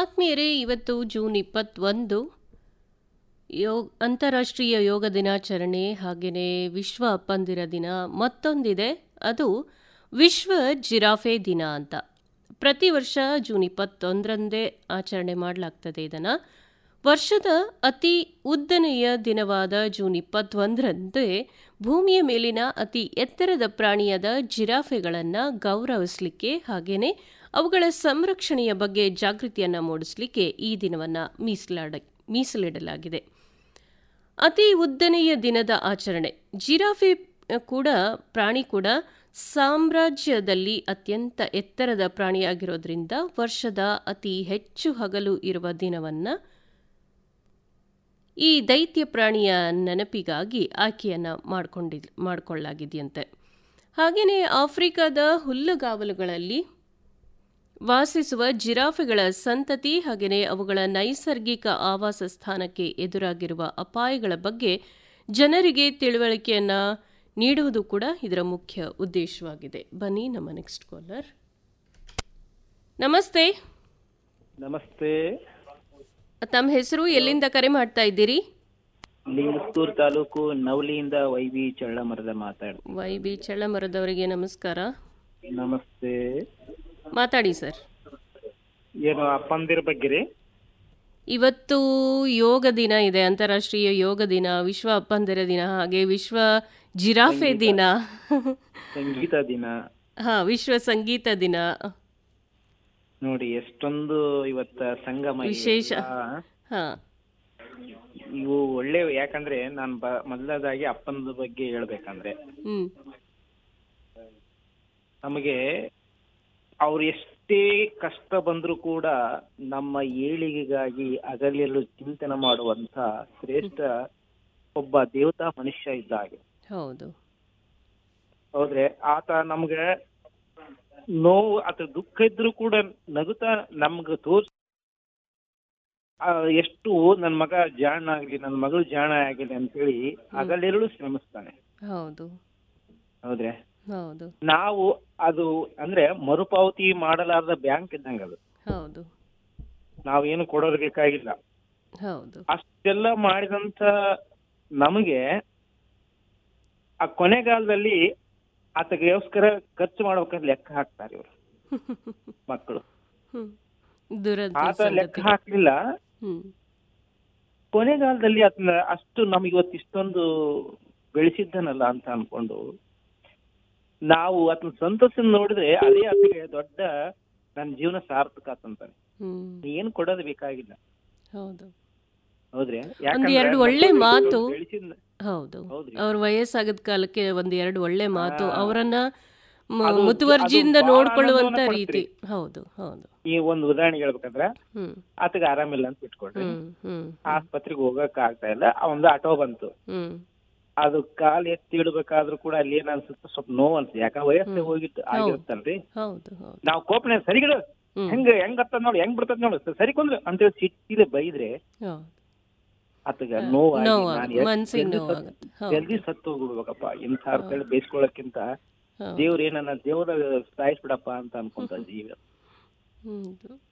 ಆತ್ಮೀಯರೇ ಇವತ್ತು ಜೂನ್ ಇಪ್ಪತ್ತೊಂದು ಯೋಗ ಅಂತಾರಾಷ್ಟ್ರೀಯ ಯೋಗ ದಿನಾಚರಣೆ ಹಾಗೆಯೇ ವಿಶ್ವ ಅಪ್ಪಂದಿರ ದಿನ ಮತ್ತೊಂದಿದೆ ಅದು ವಿಶ್ವ ಜಿರಾಫೆ ದಿನ ಅಂತ ಪ್ರತಿ ವರ್ಷ ಜೂನ್ ಇಪ್ಪತ್ತೊಂದರಂದೇ ಆಚರಣೆ ಮಾಡಲಾಗ್ತದೆ ಇದನ್ನು ವರ್ಷದ ಅತಿ ಉದ್ದನೆಯ ದಿನವಾದ ಜೂನ್ ಇಪ್ಪತ್ತೊಂದರಂದೇ ಭೂಮಿಯ ಮೇಲಿನ ಅತಿ ಎತ್ತರದ ಪ್ರಾಣಿಯಾದ ಜಿರಾಫೆಗಳನ್ನು ಗೌರವಿಸಲಿಕ್ಕೆ ಹಾಗೆಯೇ ಅವುಗಳ ಸಂರಕ್ಷಣೆಯ ಬಗ್ಗೆ ಜಾಗೃತಿಯನ್ನು ಮೂಡಿಸಲಿಕ್ಕೆ ಈ ದಿನವನ್ನು ಮೀಸಲಾಡ ಮೀಸಲಿಡಲಾಗಿದೆ ಅತಿ ಉದ್ದನೆಯ ದಿನದ ಆಚರಣೆ ಜಿರಾಫೆ ಕೂಡ ಪ್ರಾಣಿ ಕೂಡ ಸಾಮ್ರಾಜ್ಯದಲ್ಲಿ ಅತ್ಯಂತ ಎತ್ತರದ ಪ್ರಾಣಿಯಾಗಿರೋದ್ರಿಂದ ವರ್ಷದ ಅತಿ ಹೆಚ್ಚು ಹಗಲು ಇರುವ ದಿನವನ್ನು ಈ ದೈತ್ಯ ಪ್ರಾಣಿಯ ನೆನಪಿಗಾಗಿ ಆಯ್ಕೆಯನ್ನು ಮಾಡಿಕೊಂಡಿ ಮಾಡಿಕೊಳ್ಳಲಾಗಿದೆಯಂತೆ ಹಾಗೆಯೇ ಆಫ್ರಿಕಾದ ಹುಲ್ಲುಗಾವಲುಗಳಲ್ಲಿ ವಾಸಿಸುವ ಜಿರಾಫೆಗಳ ಸಂತತಿ ಹಾಗೆಯೇ ಅವುಗಳ ನೈಸರ್ಗಿಕ ಆವಾಸ ಸ್ಥಾನಕ್ಕೆ ಎದುರಾಗಿರುವ ಅಪಾಯಗಳ ಬಗ್ಗೆ ಜನರಿಗೆ ತಿಳುವಳಿಕೆಯನ್ನು ನೀಡುವುದು ಕೂಡ ಇದರ ಮುಖ್ಯ ಉದ್ದೇಶವಾಗಿದೆ ಬನ್ನಿ ನಮ್ಮ ನೆಕ್ಸ್ಟ್ ಕಾಲರ್ ನಮಸ್ತೆ ನಮಸ್ತೆ ತಮ್ಮ ಹೆಸರು ಎಲ್ಲಿಂದ ಕರೆ ಮಾಡ್ತಾ ಇದ್ದೀರಿ ಲಿಂಗಸ್ತೂರ್ ತಾಲೂಕು ನವಲಿಯಿಂದ ವೈ ವಿ ಚಳ್ಳಮರದ ಮಾತಾಡ ವೈ ಬಿ ಚಳ್ಳಮರದವರಿಗೆ ನಮಸ್ಕಾರ ನಮಸ್ತೆ ಮಾತಾಡಿ ಸರ್ ಏನು ಅಪ್ಪಂದಿರ ಬಗ್ಗೆ ರೀ ಇವತ್ತು ಯೋಗ ದಿನ ಇದೆ ಅಂತಾರಾಷ್ಟ್ರೀಯ ಯೋಗ ದಿನ ವಿಶ್ವ ಅಪ್ಪಂದಿರ ದಿನ ಹಾಗೆ ವಿಶ್ವ ಜಿರಾಫೆ ದಿನ ಸಂಗೀತ ದಿನ ಹಾ ವಿಶ್ವ ಸಂಗೀತ ದಿನ ನೋಡಿ ಎಷ್ಟೊಂದು ಇವತ್ತ ಸಂಗಮ ಇದೆ. ವಿಶೇಷ. ಆ, ಹಾ ಇವು ಒಳ್ಳೆ ಯಾಕಂದ್ರೆ ನಾನು ಬ ಮೊದಲದಾಗಿ ಅಪ್ಪನದ ಬಗ್ಗೆ ಹೇಳ್ಬೇಕಂದ್ರೆ ಹ್ಮ್ ನಮಗೆ ಅವ್ರು ಎಷ್ಟೇ ಕಷ್ಟ ಬಂದ್ರೂ ಕೂಡ ನಮ್ಮ ಏಳಿಗೆಗಾಗಿ ಅಗಲಿಯಲು ಚಿಂತನೆ ಮಾಡುವಂತ ಶ್ರೇಷ್ಠ ಒಬ್ಬ ದೇವತಾ ಮನುಷ್ಯ ಇದ್ದ ಹಾಗೆ ಹೌದು ಹೌದ್ರೆ ಆತ ನಮ್ಗೆ ನೋವು ಆತ ದುಃಖ ಇದ್ರು ಕೂಡ ನಗುತ್ತಾ ನಮ್ಗೆ ತೋರ್ಸ್ ಆ, ಎಷ್ಟು ನನ್ ಮಗ ಜಾಣ ಆಗ್ಲಿ ನನ್ ಮಗಳು ಜಾಣ ಆಗಲಿ ಅಂತೇಳಿ ಹಗಲಿರುಳು ಶ್ರಮಿಸ್ತಾನೆ ಹೌದು ಹೌದ್ರೆ ಹೌದು ನಾವು ಅದು ಅಂದ್ರೆ ಮರುಪಾವತಿ ಮಾಡಲಾರದ ಬ್ಯಾಂಕ್ ಇದ್ದಂಗ ಅದು ಹೌದು ನಾವೇನು ಕೊಡೋದು ಬೇಕಾಗಿಲ್ಲ ಹೌದು ಅಷ್ಟೆಲ್ಲ ಮಾಡಿದಂತ ನಮಗೆ ಆ ಕೊನೆಗಾಲದಲ್ಲಿ ಆತಗೋಸ್ಕರ ಖರ್ಚು ಮಾಡ್ಬೇಕಾದ್ರೆ ಲೆಕ್ಕ ಹಾಕ್ತಾರೆ ಇವರು ಮಕ್ಕಳು ಹ್ಮ್ ದುರದೃಷ್ಟ ಆತ ಲೆಕ್ಕ ಹಾಕ್ಲಿಲ್ಲ ಹ್ಮ್ ಕೊನೆಗಾಲದಲ್ಲಿ ಅದನ್ನ ಅಷ್ಟು ನಮ್ಗೆ ಇವತ್ತು ಇಷ್ಟೊಂದು ಬೆಳೆಸಿದ್ದನಲ್ಲ ಅಂತ ಅನ್ಕೊಂಡು ನಾವು ಅದನ್ನ ಸಂತೋಷ ನೋಡಿದ್ರೆ ಅದೇ ಅದಕ್ಕೆ ದೊಡ್ಡ ನನ್ನ ಜೀವನ ಸಾರ್ಥಕ ಆತಂತಾನೆ ಹ್ಮ್ ಏನ್ ಕೊಡೋದು ಬೇಕಾಗಿಲ್ಲ ಹೌದು ಹೌದ್ರಿ ಒಂದ್ ಎರಡು ಒಳ್ಳೆ ಮಾತು ಬೆಳೆಸಿದ ಹೌದು ಹೌದ್ರಿ. ಅವ್ರ ವಯಸ್ಸಾಗದ ಕಾಲಕ್ಕೆ ಒಂದ್ ಎರಡು ಒಳ್ಳೆ ಮಾತು ಹಾ. ಅವರನ್ನ ಮ- ಅದು- ಮುತುವರ್ಜಿಯಿಂದ ಅದು ಬಹಳ ನೋಡ್ಕೊಳ್ಳುವಂತ ಆನಂದವನ್ನ ರೀತಿ ಹೌದು ಹೌದು ಈ ಒಂದು ಉದಾಹರಣೆ ಹೇಳ್ಬೇಕಂದ್ರ ಹ್ಮ್ ಆತಗ ಆರಾಮಿಲ್ಲ ಅಂತ ಇಟ್ಕೊಳ್ರಿ ಹ್ಮ್ ಹ್ಮ್ ಆಸ್ಪತ್ರೆಗೆ ಹೋಗಕ್ ಆಗ್ತಾ ಇಲ್ಲ ಆ ಒಂದು ಆಟೋ ಬಂತು ಹ್ಮ್ ಅದು ಕಾಲ್ ಎತ್ತಿ ಇಡ್ಬೇಕಾದ್ರೂ ಕೂಡ ಅಲ್ಲಿ ಏನ್ ಅನ್ಸುತ್ತೆ ಸ್ವಲ್ಪ ನೋವು ಅನ್ಸುತ್ತೆ ಯಾಕ ವಯಸ್ಸು ಹೋಗಿತ್ತು ಆಗಿರುತ್ತಲ್ರಿ ಹೌದು ಹೌದು ನಾವು ಕೋಪನೆ ಸರಿಗಿಡ ಹ್ಮ್. ಹೆಂಗ ಹೆಂಗ್ ಬರ್ತದ ನೋಡಿ ಹೆಂಗ್ ಬರ್ತದ ನೋಡಿ ಸರಿ ಕೊಂದ್ರೆ ಅಂತೇಳಿ ಸಿಟ್ಟಿಲೆ ಬೈದ್ರೆ ಹೌದು ಆತಗ ನೋವು ನೋವಾಗುತ್ತೆ, ಮನ್ಸಿಗೆ ನೋವಾಗುತ್ತೆ. ಹೌದು. ಜಲ್ದಿ ಸತ್ತು ಹೋಗ್ಬಿಡ್ಬೇಕಪ್ಪ ಇಂಥ ಕಡೆ ಬೇಯಿಸ್ಕೊಳ್ಳೋಕ್ಕಿಂತ ಹೌದು ದೇವ್ರ ಏನನ್ನ ದೇವ್ರ ಸಾಯಿಸ್ಬಿಡಪ್ಪ ಅಂತ ಅನ್ಕೊಂತ ಜೀವ ಹ್ಮ್